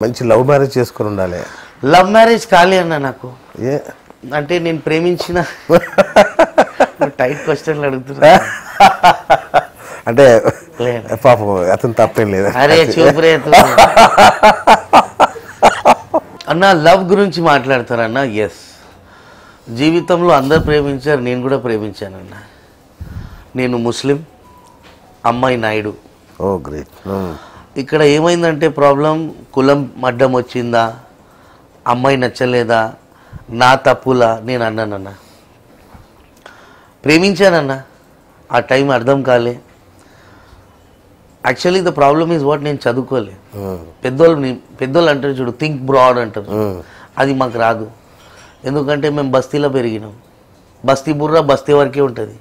మంచి love marriage చేసుకొని ఉండాలి లవ్ మ్యారేజ్ కాలే అన్న నాకు ఏ అంటే నేను ప్రేమించిన టైట్ క్వశ్చన్లు అడుగుతున్నా అంటే లేదు. పాపం అతను తప్పేం లేదు అరే చూపురే అన్న లవ్ గురించి మాట్లాడతారన్న ఎస్ జీవితంలో అందరు ప్రేమించారు నేను కూడా ప్రేమించానన్న నేను ముస్లిం అమ్మాయి నాయుడు ఓ గ్రేట్ ఇక్కడ ఏమైందంటే ప్రాబ్లం కులం అడ్డం వచ్చిందా అమ్మాయి నచ్చలేదా నా తప్పులా నేను అన్నానన్న ప్రేమించానన్న ఆ టైం అర్థం కాలే actually the problem is what నేను చదువుకోలే పెద్దోళ్ళు ని- పెద్దోళ్ళు అంటారు చూడు థింక్ బ్రాడ్ అంటారు అది మాకు రాదు ఎందుకంటే మేము బస్తీలో పెరిగినాం బస్తీ బుర్ర బస్తీ వరకే ఉంటుంది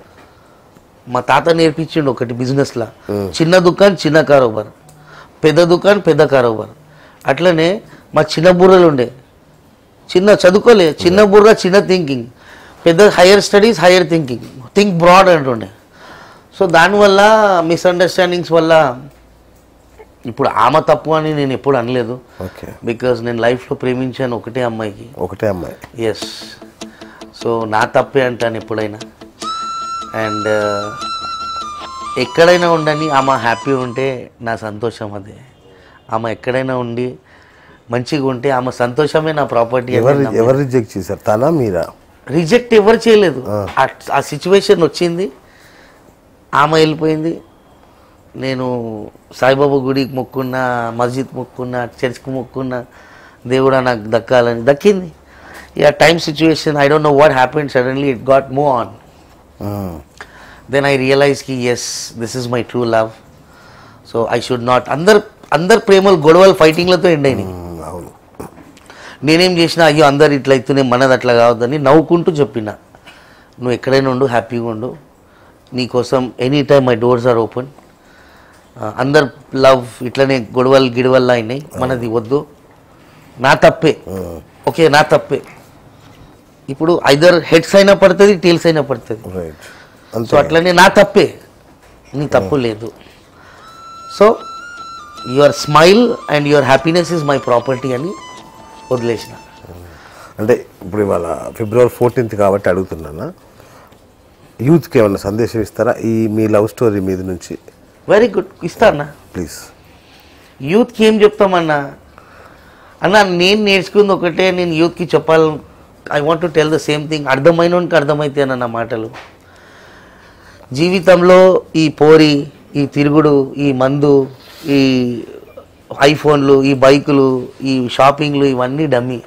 మా తాత నేర్పించిండు ఒకటి బిజినెస్లా చిన్న దుకాణం చిన్న కారోబార్ పెద్ద దుకాణం పెద్ద కారోబార్ అట్లనే మా చిన్న బుర్రలు ఉండే చిన్న చదువుకోలే చిన్న బుర్ర చిన్న థింకింగ్ పెద్ద higher studies higher thinking think broad అంటుండే సో దానివల్ల మిస్అండర్స్టాండింగ్స్ వల్ల ఇప్పుడు ఆమె తప్పు అని నేను ఎప్పుడు అనలేదు ఓకే బికాజ్ నేను లైఫ్లో ప్రేమించాను ఒకటే అమ్మాయికి ఒకటే అమ్మాయి ఎస్ సో నా తప్పే అంటాను ఎప్పుడైనా అండ్ ఎక్కడైనా ఉండని ఆమె హ్యాపీ ఉంటే నా సంతోషం అదే ఆమె ఎక్కడైనా ఉండి మంచిగా ఉంటే ఆమె సంతోషమే నా ప్రాపర్టీ ఎవరు ఎవరు రిజెక్ట్ చేశారు తనా మీరా రిజెక్ట్ ఎవరు చేయలేదు ఆ- ఆ సిచ్యువేషన్ వచ్చింది ఆమె వెళ్ళిపోయింది నేను సాయిబాబా గుడికి మొక్కున్నా మస్జిద్ మొక్కున్నా చర్చ్కి మొక్కున్నా దేవుడా నాకు దక్కాలని దక్కింది ఇక time situation I don't know what happen suddenly it got move on then I realize కి yes this is my true love so I should not అందరు అందరు ప్రేమలు గొడవలు ఫైటింగ్లతో ఎండ్ అయినాయి మ్మ్, అవును నేనేం చేసినా అయ్యో అందరు ఇట్లా అవుతూనే మనది అట్లా కావద్దని నవ్వుకుంటూ చెప్పిన నువ్వు ఎక్కడైనా ఉండు హ్యాపీగా ఉండు నీకోసం any time my doors are open అందరు లవ్ ఇట్లనే గొడవలు గిడవల్లా అయినాయి మనది వద్దు నా తప్పే ఓకే నా తప్పే ఇప్పుడు ఐదర్ హెడ్స్ అయినా పడుతుంది టేల్స్ అయినా పడుతుంది రైట్ సో అంతే అట్లనే నా తప్పే నీ తప్పు లేదు so your smile and your happiness is my property అని వదిలేసిన అంటే ఇప్పుడు ఇవాళ ఫిబ్రవరి ఫోర్టీన్త్ కాబట్టి అడుగుతున్నానా యూత్కి ఏమన్నా సందేశం ఇస్తారా ఈ మీ లవ్ స్టోరీ మీద నుంచి వెరీ గుడ్ ఇస్తానా ప్లీజ్ యూత్కి ఏం చెప్తామన్నా అన్న నేను నేర్చుకుంది ఒకటే నేను యూత్కి చెప్పాలి I want to tell the same thing అర్థమైనోనికి అర్థమైతే అన్న నా మాటలు జీవితంలో ఈ పోరి ఈ తిరుగుడు ఈ మందు ఈ ఐఫోన్లు ఈ బైకులు ఈ షాపింగ్లు ఇవన్నీ డమ్మీ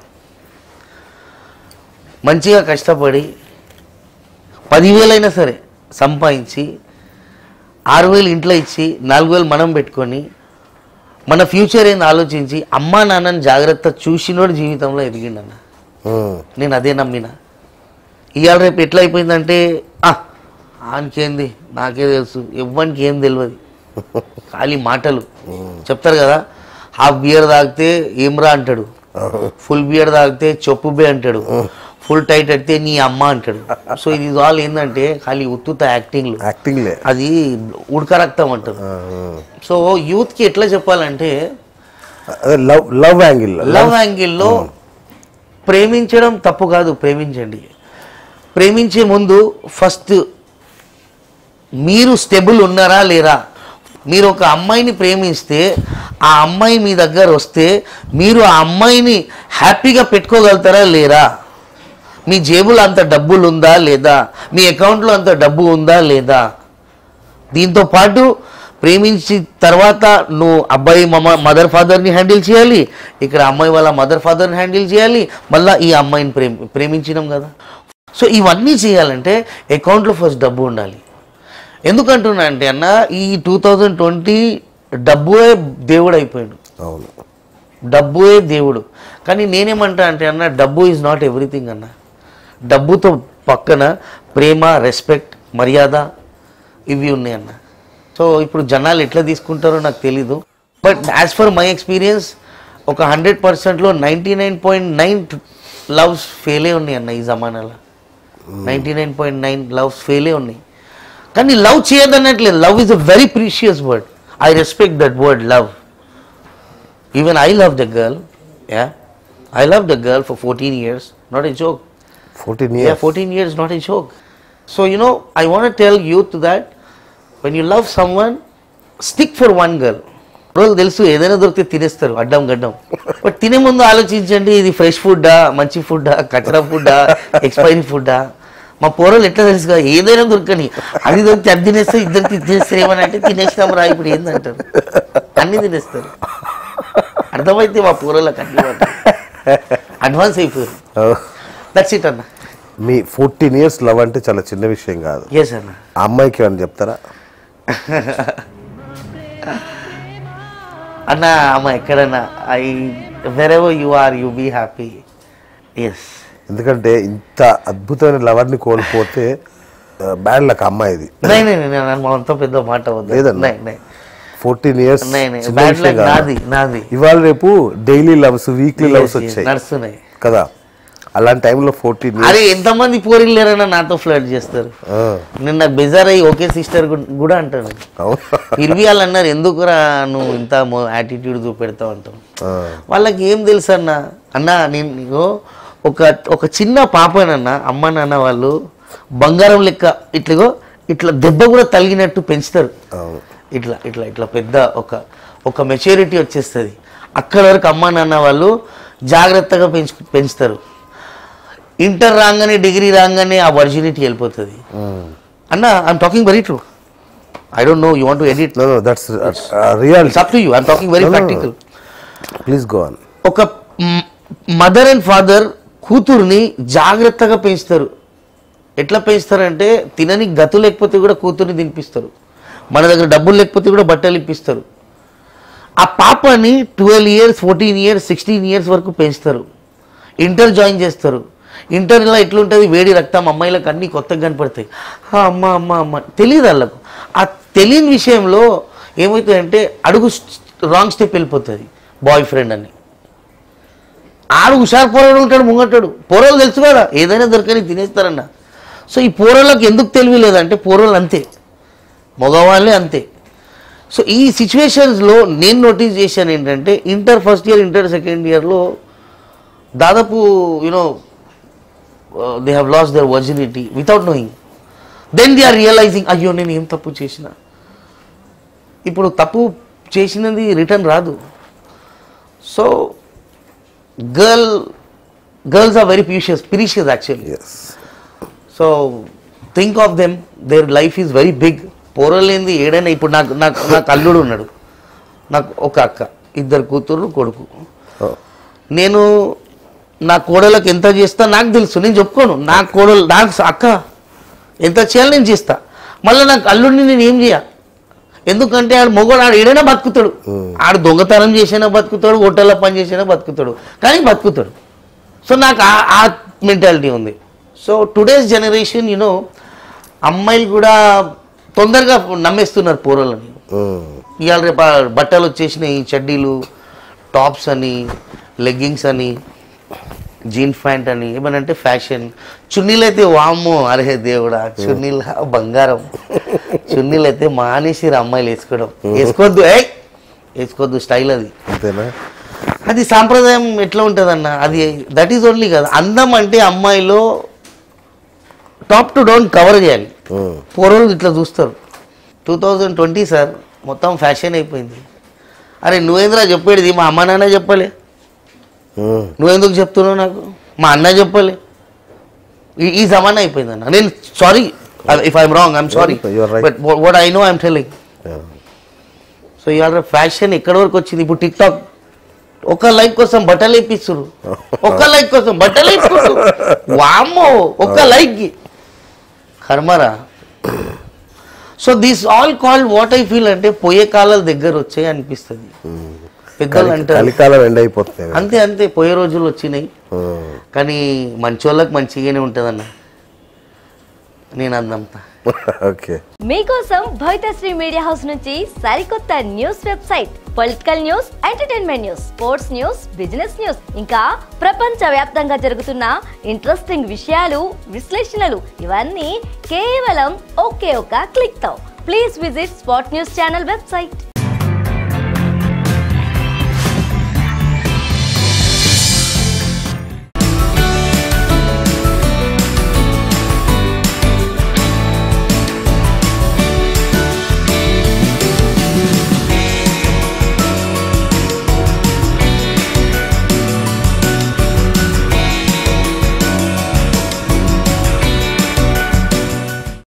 మంచిగా కష్టపడి పదివేలైనా సరే సంపాదించి ఆరు వేలు ఇంట్లో ఇచ్చి నాలుగు వేలు మనం పెట్టుకొని మన ఫ్యూచర్ ఏంది ఆలోచించి అమ్మా నాన్నని జాగ్రత్త చూసినోడు జీవితంలో ఎదిగిండన్న నేను అదే నమ్మిన ఇవాళ రేపు ఎట్లా అయిపోయిందంటే "ఆ, ఆనికేంది నాకే తెలుసు ఎవ్వనికి ఏం తెలియదు ఖాళీ మాటలు చెప్తారు కదా హాఫ్ బియర్ తాగితే ఏమ్రా అంటాడు ఫుల్ బియర్ తాగితే చెప్పు బే అంటాడు ఫుల్ టైట్ అయితే నీ అమ్మ అంటాడు సో ఇది ఆల్ ఏంటంటే ఖాళీ ఉత్తుత యాక్టింగ్లు యాక్టింగ్లే అది ఉడక రక్తం అంటారు సో యూత్కి ఎట్లా చెప్పాలంటే అదే లవ్ లవ్ యాంగిల్ లవ్ యాంగిల్లో ప్రేమించడం తప్పు కాదు ప్రేమించండి ప్రేమించే ముందు ఫస్ట్ మీరు స్టెబుల్ ఉన్నారా లేరా మీరు ఒక అమ్మాయిని ప్రేమిస్తే ఆ అమ్మాయి మీ దగ్గర వస్తే మీరు ఆ అమ్మాయిని హ్యాపీగా పెట్టుకోగలుగుతారా లేరా మీ జేబులో అంత డబ్బులు ఉందా లేదా మీ అకౌంట్లో అంత డబ్బు ఉందా లేదా దీంతో పాటు ప్రేమించి తర్వాత నువ్వు అబ్బాయి మమ మదర్ ఫాదర్ని హ్యాండిల్ చేయాలి ఇక్కడ అమ్మాయి వాళ్ళ మదర్ ఫాదర్ని హ్యాండిల్ చేయాలి మళ్ళీ ఈ అమ్మాయిని ప్రేమి ప్రేమించినాం కదా సో ఇవన్నీ చేయాలంటే అకౌంట్లో ఫస్ట్ డబ్బు ఉండాలి ఎందుకంటున్నా అంటే అన్న ఈ టూ థౌజండ్ ట్వంటీ డబ్బుయే దేవుడు అయిపోయాడు అవును డబ్బుయే దేవుడు కానీ నేనేమంటా అంటే అన్న డబ్బు ఈజ్ నాట్ ఎవ్రీథింగ్ అన్న డబ్బుతో పక్కన ప్రేమ రెస్పెక్ట్ మర్యాద ఇవి ఉన్నాయి అన్న సో ఇప్పుడు జనాలు ఎట్లా తీసుకుంటారో నాకు తెలీదు but as for my experience ఒక హండ్రెడ్ పర్సెంట్లో ninety nine point nine loves ఫెయిలే ఉన్నాయి అన్న ఈ జమానాలో ninety nine point nine loves ఫెయిలే ఉన్నాయి కానీ లవ్ చేయదన్నట్లేదు love is a very precious word I respect that word love Even I loved a girl. Yeah. I loved a girl for 14 years. Not a joke. Fourteen Yeah, years 14 years, not a joke. So, you know, I want to tell youth that when you love someone, stick for one girl. రోజులు తెలుసు ఏదైనా దొరికితే తినేస్తారు అడ్డం గడ్డం but తినే ముందు ఆలోచించండి ఇది ఫ్రెష్ ఫుడ్డా మంచి ఫుడ్డా కచ్చరా ఫుడ్డా ఎక్స్పైరీ ఫుడ్డా మా పోరలు ఎట్లా తెలుసుగా ఏదైనా దొరకని అది దొరికితే అది తినేస్తే ఇద్దరు తినేస్తారు ఏమని అంటే తినేస్తాం రా ఇప్పుడు ఏందంటారు అన్ని తినేస్తారు అర్థమైతే మా పోరలకు అన్ని అడ్వాన్స్ అయిపోయారు దట్స్ ఇట్ అన్న మీ ఫోర్టీన్ ఇయర్స్ లవ్ అంటే చాలా చిన్న విషయం కాదు ఎస్ అన్న ఆ అమ్మాయికి ఏమైనా చెప్తారా అన్న అమ్మ ఎక్కడన్నా I wherever you are you be happy yes ఎందుకంటే ఇంత అద్భుతమైన లవర్ని కోల్పోతే బ్యాడ్ లక్ అమ్మాయిది నై నై నై నన్ను అంత పెద్ద మాట వద్దు లేదన్న. నై నై ఫోర్టీన్ ఇయర్స్ నై నై బ్యాడ్ లక్ నాది నాది ఇవాళ రేపు daily loves weekly Yes, loves yes, వచ్చాయి నడుస్తున్నాయి కదా అలాంటి టైంలో ఫోర్టీన్ అరే ఎంతమంది పోరీలు లేరన్నా నాతో ఫ్లర్ట్ చేస్తారు నేను నాకు బెజార్ అయ్యి ఒకే సిస్టర్ కూడా అంటాను ఇరవి వాళ్ళు అన్నారు ఎందుకురా నువ్వు ఇంత యాటిట్యూడ్ చూపెడతావు అంటావు వాళ్ళకి ఏం తెలుసు అన్న అన్న నేను నీకు ఒక ఒక చిన్న పాపనన్న అమ్మ నాన్న వాళ్ళు బంగారం లెక్క ఇట్లాగో ఇట్లా దెబ్బ కూడా తగిలినట్టు పెంచుతారు ఇట్లా ఇట్లా ఇట్లా పెద్ద ఒక ఒక మెచ్యూరిటీ వచ్చేస్తుంది అక్కడ వరకు అమ్మ నాన్న వాళ్ళు జాగ్రత్తగా పెంచు పెంచుతారు ఇంటర్ రాగానే డిగ్రీ రాగానే ఆ వర్జినిటీ వెళ్ళిపోతుంది అన్న I'm talking very true I don't know you want to edit no no that's real it's up to you I'm talking very No, no, no. Practical please go on ఒక mother and father కూతుర్ని జాగ్రత్తగా పెంచుతారు ఎట్లా పెంచుతారంటే తినని గతు లేకపోతే కూడా కూతుర్ని తినిపిస్తారు మన దగ్గర డబ్బులు లేకపోతే కూడా బట్టలు ఇప్పిస్తారు ఆ పాపని twelve years fourteen years sixteen years వరకు పెంచుతారు ఇంటర్ జాయిన్ చేస్తారు ఇంటర్లో ఎట్లుంటుంది వేడి రక్తం అమ్మాయిలకు అన్నీ కొత్తగా కనపడతాయి ఆ, అమ్మ అమ్మ అమ్మ తెలియదు వాళ్ళకు ఆ తెలియని విషయంలో ఏమవుతుందంటే అడుగు రాంగ్ స్టెప్ వెళ్ళిపోతుంది బాయ్ ఫ్రెండ్ అని ఆడు హుషారు పోరాడు ఉంటాడు ముంగటాడు పోరలు తెలుసు కదా ఏదైనా దొరకని తినేస్తారన్న సో ఈ పోరలకు ఎందుకు తెలివి లేదంటే పోరలు అంతే మగవాళ్ళే అంతే సో ఈ సిచ్యువేషన్స్లో నేను నోటీస్ చేశాను ఏంటంటే inter first year inter second ఇయర్లో దాదాపు you know they have lost their virginity without knowing then they are realizing అయ్యో నేను ఏం తప్పు చేసిన ఇప్పుడు తప్పు చేసినది రిటర్న్ రాదు so girl girls are very precious precious actually yes so think of them their life is very big పోరలేంది ఏడైనా ఇప్పుడు నాకు నాకు నాకు అల్లుడు ఉన్నాడు నాకు ఒక అక్క ఇద్దరు కూతురు కొడుకు నేను నా కోడలకు ఎంత చేస్తా నాకు తెలుసు నేను చెప్పుకోను నా కోడలు నాకు అక్క ఎంత చేయాలి నేను చేస్తా మళ్ళీ నాకు అల్లుడిని నేను ఏం చేయ ఎందుకంటే ఆడు మొగోడు ఆడు ఏడైనా బతుకుతాడు ఆడు దొంగతనం చేసినా బతుకుతాడు హోటల్లో పని చేసినా బతుకుతాడు కానీ బతుకుతాడు సో నాకు ఆ- ఆ మెంటాలిటీ ఉంది సో టుడేస్ జనరేషన్ యూనో అమ్మాయిలు కూడా తొందరగా నమ్మేస్తున్నారు పూర్వలని ఇవాళ రేపు ఆ బట్టలు వచ్చేసినాయి చెడ్డీలు టాప్స్ అని లెగ్గింగ్స్ అని జీన్ ప్యాంట్ అని ఏమనంటే ఫ్యాషన్ చున్నీలు అయితే వామ్మో అరే దేవుడా చున్నీలు బంగారం చున్నీలు అయితే మానేసిరు అమ్మాయిలు వేసుకోవడం వేసుకోవద్దు ఏ వేసుకోవద్దు స్టైల్ అది అంతేనా అది సాంప్రదాయం ఎట్లా ఉంటుందన్న అది దట్ ఈజ్ ఓన్లీ కదా అందం అంటే అమ్మాయిలో టాప్ టు డౌన్ కవర్ చేయాలి Mm. పూర్వలు ఇట్లా చూస్తారు టూ థౌజండ్ ట్వంటీ సార్ మొత్తం ఫ్యాషన్ అయిపోయింది అరే నువ్వేంద్రా చెప్పేది మా అమ్మ నాన్న చెప్పలే Mm. నువ్వెందుకు చెప్తున్నావు నాకు మా అన్న చెప్పలే ఈ- ఈ జమానా అయిపోయింది అన్న నేను sorry if I'm wrong I'm sorry You are right. But what I know I'm telling Yeah. So ఇవాళ ఫ్యాషన్ ఎక్కడి వరకు వచ్చింది ఇప్పుడు టిక్ టాక్ ఒక లైక్ కోసం బట్టలు వేపిస్తురు ఒక లైక్ కోసం బట్టలు వేపిస్తురు వామ్మో ఒక లైక్ కి కర్మరా so this all call what I feel అంటే పోయే కాలాల దగ్గర వచ్చాయి అనిపిస్తుంది పెద్దలు కలి- అంటారు కలికాలం ఎండ్ అయిపోతుంది అంతే అంతే పోయే రోజులు వచ్చినాయి Mm. కానీ మంచోళ్ళకి మంచిగానే ఉంటుందన్న నేను అందంతా ఓకే మీకోసం భవితశ్రీ మీడియా హౌస్ నుంచి సరికొత్త news website political news entertainment news sports news business news ఇంకా ప్రపంచ వ్యాప్తంగా జరుగుతున్న ఇంట్రెస్టింగ్ విషయాలు విశ్లేషణలు ఇవన్నీ కేవలం ఒకే ఒక క్లిక్ తో please visit Spot News channel website